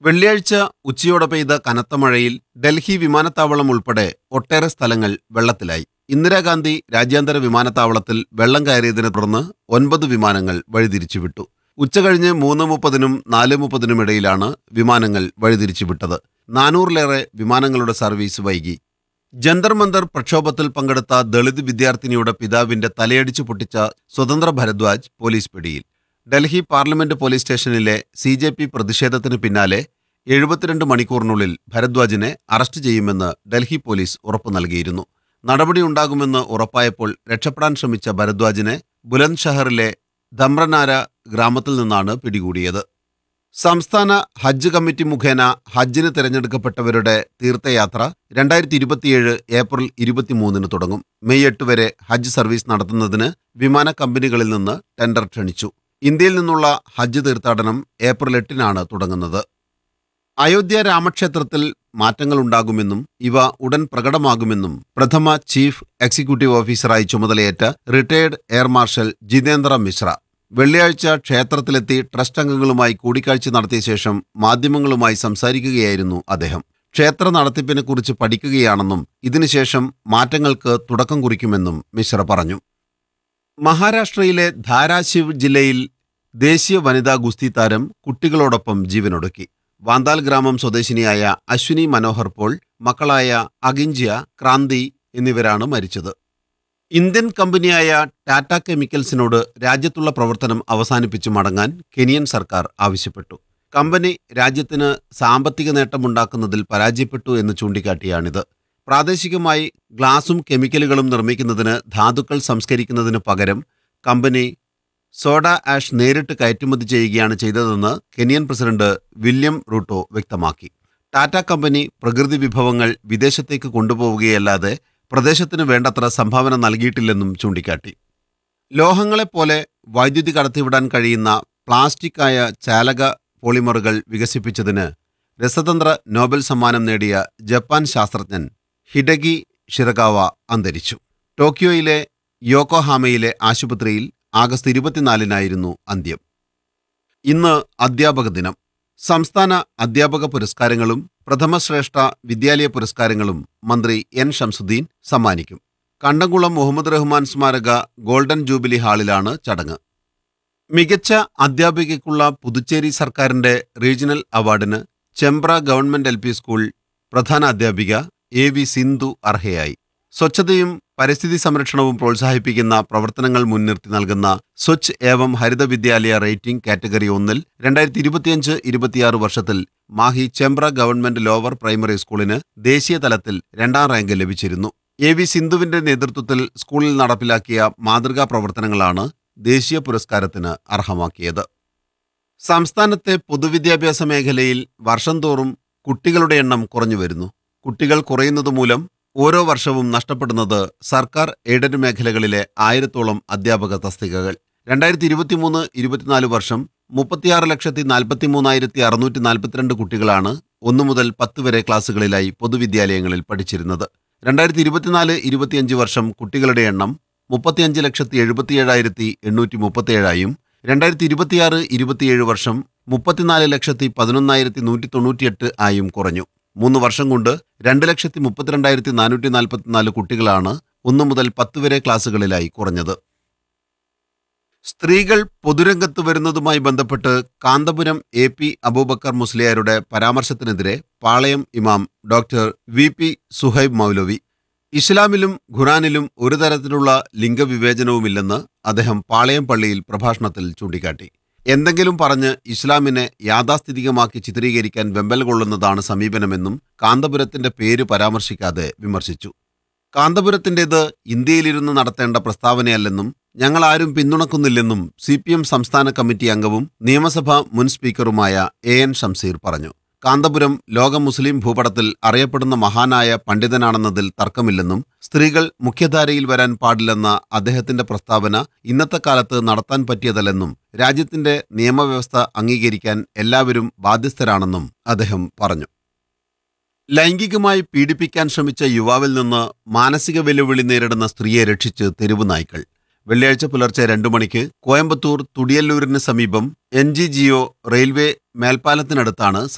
വെള്ളിയാഴ്ച ഉച്ചയോടെ പെയ്ത കനത്ത മഴയിൽ ഡൽഹി വിമാനത്താവളം ഉൾപ്പെടെ ഒട്ടേറെ സ്ഥലങ്ങൾ വെള്ളത്തിലായി ഇന്ദിരാഗാന്ധി രാജ്യാന്തര വിമാനത്താവളത്തിൽ വെള്ളം കയറിയതിനെ തുടർന്ന് ഒൻപത് വിമാനങ്ങൾ വഴിതിരിച്ചുവിട്ടു ഉച്ചകഴിഞ്ഞ് മൂന്ന് മുപ്പതിനും നാല് മുപ്പതിനും ഇടയിലാണ് വിമാനങ്ങൾ വഴിതിരിച്ചുവിട്ടത് നാനൂറിലേറെ വിമാനങ്ങളുടെ സർവീസ് വൈകി ജന്തർ മന്ദർ പ്രക്ഷോഭത്തിൽ പങ്കെടുത്ത ദളിത് വിദ്യാർത്ഥിനിയുടെ പിതാവിന്റെ തലയടിച്ചു പൊട്ടിച്ച സ്വതന്ത്ര ഭരദ്വാജ് പോലീസ് പിടിയിൽ ഡൽഹി പാർലമെന്റ് പോലീസ് സ്റ്റേഷനിലെ സി ജെ പി പ്രതിഷേധത്തിന് പിന്നാലെ എഴുപത്തിരണ്ട് മണിക്കൂറിനുള്ളിൽ ഭരദ്വാജിനെ അറസ്റ്റ് ചെയ്യുമെന്ന് ഡൽഹി പോലീസ് ഉറപ്പു നൽകിയിരുന്നു നടപടിയുണ്ടാകുമെന്ന് ഉറപ്പായപ്പോൾ രക്ഷപ്പെടാൻ ശ്രമിച്ച ഭരദ്വാജിനെ ബുലന്ദ് ധമ്രനാര ഗ്രാമത്തിൽ നിന്നാണ് പിടികൂടിയത് സംസ്ഥാന ഹജ്ജ് കമ്മിറ്റി മുഖേന ഹജ്ജിന് തിരഞ്ഞെടുക്കപ്പെട്ടവരുടെ തീർത്ഥയാത്ര രണ്ടായിരത്തി ഇരുപത്തിയേഴ് ഏപ്രിൽ ഇരുപത്തിമൂന്നിന് തുടങ്ങും മെയ് എട്ട് വരെ ഹജ്ജ് സർവീസ് നടത്തുന്നതിന് വിമാന കമ്പനികളിൽ നിന്ന് ടെൻഡർ ക്ഷണിച്ചു ഇന്ത്യയിൽ നിന്നുള്ള ഹജ്ജ് തീർത്ഥാടനം ഏപ്രിൽ എട്ടിനാണ് തുടങ്ങുന്നത് അയോധ്യ രാമക്ഷേത്രത്തിൽ മാറ്റങ്ങളുണ്ടാകുമെന്നും ഇവ ഉടൻ പ്രകടമാകുമെന്നും പ്രഥമ ചീഫ് എക്സിക്യൂട്ടീവ് ഓഫീസറായി ചുമതലയേറ്റ retired air marshal Jitendra Mishra വെള്ളിയാഴ്ച ക്ഷേത്രത്തിലെത്തി ട്രസ്റ്റ് അംഗങ്ങളുമായി കൂടിക്കാഴ്ച നടത്തിയ ശേഷം മാധ്യമങ്ങളുമായി സംസാരിക്കുകയായിരുന്നു അദ്ദേഹം ക്ഷേത്ര നടത്തിപ്പിനെക്കുറിച്ച് പഠിക്കുകയാണെന്നും ഇതിനുശേഷം മാറ്റങ്ങൾക്ക് തുടക്കം കുറിക്കുമെന്നും മിശ്ര പറഞ്ഞു മഹാരാഷ്ട്രയിലെ ധാരാശിവ് ജില്ലയിൽ ദേശീയ വനിതാ ഗുസ്തി താരം കുട്ടികളോടൊപ്പം ജീവനൊടുക്കി വാന്താൽ ഗ്രാമം സ്വദേശിനിയായ അശ്വിനി മനോഹർ പോൾ മക്കളായ അഗിഞ്ച്യ ക്രാന്തി എന്നിവരാണ് മരിച്ചത് ഇന്ത്യൻ കമ്പനിയായ ടാറ്റ കെമിക്കൽസിനോട് രാജ്യത്തുള്ള പ്രവർത്തനം അവസാനിപ്പിച്ചു മടങ്ങാൻ കെനിയൻ സർക്കാർ ആവശ്യപ്പെട്ടു കമ്പനി രാജ്യത്തിന് സാമ്പത്തിക നേട്ടമുണ്ടാക്കുന്നതിൽ പരാജയപ്പെട്ടു എന്ന് ചൂണ്ടിക്കാട്ടിയാണിത് പ്രാദേശികമായി ഗ്ലാസും കെമിക്കലുകളും നിർമ്മിക്കുന്നതിന് ധാതുക്കൾ സംസ്കരിക്കുന്നതിന് പകരം കമ്പനി സോഡ ആഷ് നേരിട്ട് കയറ്റുമതി ചെയ്യുകയാണ് ചെയ്തതെന്ന് കെനിയൻ പ്രസിഡന്റ് വില്യം റൂട്ടോ വ്യക്തമാക്കി ടാറ്റ കമ്പനി പ്രകൃതി വിഭവങ്ങൾ വിദേശത്തേക്ക് കൊണ്ടുപോവുകയല്ലാതെ പ്രദേശത്തിന് വേണ്ടത്ര സംഭാവന നൽകിയിട്ടില്ലെന്നും ചൂണ്ടിക്കാട്ടി ലോഹങ്ങളെപ്പോലെ വൈദ്യുതി കടത്തിവിടാൻ കഴിയുന്ന പ്ലാസ്റ്റിക്കായ ചാലക പോളിമറുകൾ വികസിപ്പിച്ചതിന് രസതന്ത്ര നോബൽ സമ്മാനം നേടിയ ജപ്പാൻ ശാസ്ത്രജ്ഞൻ ഹിഡഗി ഷിറകാവ അന്തരിച്ചു ടോക്കിയോയിലെ യോക്കോഹാമയിലെ ആശുപത്രിയിൽ ആഗസ്റ്റ് ഇരുപത്തിനാലിനായിരുന്നു അന്ത്യം ഇന്ന് അധ്യാപക ദിനം സംസ്ഥാന അധ്യാപക പുരസ്കാരങ്ങളും പ്രഥമശ്രേഷ്ഠ വിദ്യാലയ പുരസ്കാരങ്ങളും മന്ത്രി എൻ ഷംസുദ്ദീൻ സമ്മാനിക്കും കണ്ടംകുളം മുഹമ്മദ് റഹ്മാൻ സ്മാരക ഗോൾഡൻ ജൂബിലി ഹാളിലാണ് ചടങ്ങ് മികച്ച അധ്യാപികയ്ക്കുള്ള പുതുച്ചേരി സർക്കാരിന്റെ റീജിയണൽ അവാർഡിന് Chembra government L P school പ്രധാന അധ്യാപിക എ വി സിന്ധു അർഹയായി സ്വച്ഛതയും പരിസ്ഥിതി സംരക്ഷണവും പ്രോത്സാഹിപ്പിക്കുന്ന പ്രവർത്തനങ്ങൾ മുൻനിർത്തി നൽകുന്ന സ്വച്ഛ് ഏവം ഹരിത വിദ്യാലയ റേറ്റിംഗ് കാറ്റഗറി ഒന്നിൽ രണ്ടായിരത്തി ഇരുപത്തിയഞ്ച് ഇരുപത്തിയാറ് വർഷത്തിൽ Mahe Chembra government lower primary സ്കൂളിന് ദേശീയ തലത്തിൽ രണ്ടാം റാങ്ക് ലഭിച്ചിരുന്നു എ വി സിന്ധുവിന്റെ നേതൃത്വത്തിൽ സ്കൂളിൽ നടപ്പിലാക്കിയ മാതൃകാ പ്രവർത്തനങ്ങളാണ് ദേശീയ പുരസ്കാരത്തിന് അർഹമാക്കിയത് സംസ്ഥാനത്തെ പൊതുവിദ്യാഭ്യാസ മേഖലയിൽ വർഷം തോറും കുട്ടികളുടെ എണ്ണം കുറഞ്ഞു വരുന്നു കുട്ടികൾ കുറയുന്നത് മൂലം ഓരോ വർഷവും നഷ്ടപ്പെടുന്നത് സർക്കാർ എയ്ഡഡ് മേഖലകളിലെ ആയിരത്തോളം അധ്യാപക തസ്തികകൾ രണ്ടായിരത്തി ഇരുപത്തിമൂന്ന് ഇരുപത്തിനാല് വർഷം മുപ്പത്തിയാറ് ലക്ഷത്തി നാൽപ്പത്തി മൂന്നായിരത്തി അറുന്നൂറ്റി നാൽപ്പത്തിരണ്ട് കുട്ടികളാണ് ഒന്നു മുതൽ പത്ത് വരെ ക്ലാസ്സുകളിലായി പൊതുവിദ്യാലയങ്ങളിൽ പഠിച്ചിരുന്നത് രണ്ടായിരത്തി ഇരുപത്തിനാല് ഇരുപത്തിയഞ്ച് വർഷം കുട്ടികളുടെ എണ്ണം മുപ്പത്തിയഞ്ച് ലക്ഷത്തി എഴുപത്തിയേഴായിരത്തി എണ്ണൂറ്റി മുപ്പത്തിയേഴായും രണ്ടായിരത്തി ഇരുപത്തിയാറ് ഇരുപത്തിയേഴ് വർഷം മുപ്പത്തിനാല് ലക്ഷത്തി പതിനൊന്നായിരത്തി നൂറ്റി തൊണ്ണൂറ്റിയെട്ട് ആയും കുറഞ്ഞു മൂന്ന് വർഷം കൊണ്ട് രണ്ട് ലക്ഷത്തി മുപ്പത്തിരണ്ടായിരത്തി നാനൂറ്റി നാൽപ്പത്തിനാല് കുട്ടികളാണ് ഒന്നു മുതൽ പത്ത് വരെ ക്ലാസ്സുകളിലായി കുറഞ്ഞത് സ്ത്രീകൾ പൊതുരംഗത്ത് വരുന്നതുമായി ബന്ധപ്പെട്ട് കാന്തപുരം എ പി അബൂബക്കർ മുസ്ലിയാരുടെ പരാമർശത്തിനെതിരെ പാളയം ഇമാം ഡോക്ടർ വി പി സുഹൈബ് മൗലവി ഇസ്ലാമിലും ഖുറാനിലും ഒരു തരത്തിലുള്ള ലിംഗവിവേചനവുമില്ലെന്ന് അദ്ദേഹം പാളയം പള്ളിയിൽ പ്രഭാഷണത്തിൽ ചൂണ്ടിക്കാട്ടി എന്തെങ്കിലും പറഞ്ഞ് ഇസ്ലാമിനെ യാഥാസ്ഥിതികമാക്കി ചിത്രീകരിക്കാൻ വെമ്പൽ കൊള്ളുന്നതാണ് സമീപനമെന്നും കാന്തപുരത്തിന്റെ പേര് പരാമർശിക്കാതെ വിമർശിച്ചു കാന്തപുരത്തിന്റേത് ഇന്ത്യയിലിരുന്ന് നടത്തേണ്ട പ്രസ്താവനയല്ലെന്നും ഞങ്ങൾ ആരും പിന്തുണക്കുന്നില്ലെന്നും സി പി എം സംസ്ഥാന കമ്മിറ്റി അംഗവും നിയമസഭാ മുൻ സ്പീക്കറുമായ എ എൻ ഷംസീർ പറഞ്ഞു കാന്തപുരം ലോക മുസ്ലിം ഭൂപടത്തിൽ അറിയപ്പെടുന്ന മഹാനായ പണ്ഡിതനാണെന്നതിൽ തർക്കമില്ലെന്നും സ്ത്രീകൾ മുഖ്യധാരയിൽ വരാൻ പാടില്ലെന്ന അദ്ദേഹത്തിന്റെ പ്രസ്താവന ഇന്നത്തെ കാലത്ത് നടത്താൻ പറ്റിയതല്ലെന്നും രാജ്യത്തിന്റെ നിയമവ്യവസ്ഥ അംഗീകരിക്കാൻ എല്ലാവരും ബാധ്യസ്ഥരാണെന്നും അദ്ദേഹം പറഞ്ഞു ലൈംഗികമായി പീഡിപ്പിക്കാൻ ശ്രമിച്ച യുവാവിൽ നിന്ന് മാനസിക വെല്ലുവിളി നേരിടുന്ന സ്ത്രീയെ രക്ഷിച്ച് തെരുവ് നായ്ക്കൾ വെള്ളിയാഴ്ച പുലർച്ചെ രണ്ടു മണിക്ക് കോയമ്പത്തൂർ തുടിയല്ലൂരിന് സമീപം എൻ ജി ജിഒ റെയിൽവേ മേൽപ്പാലത്തിനടുത്താണ്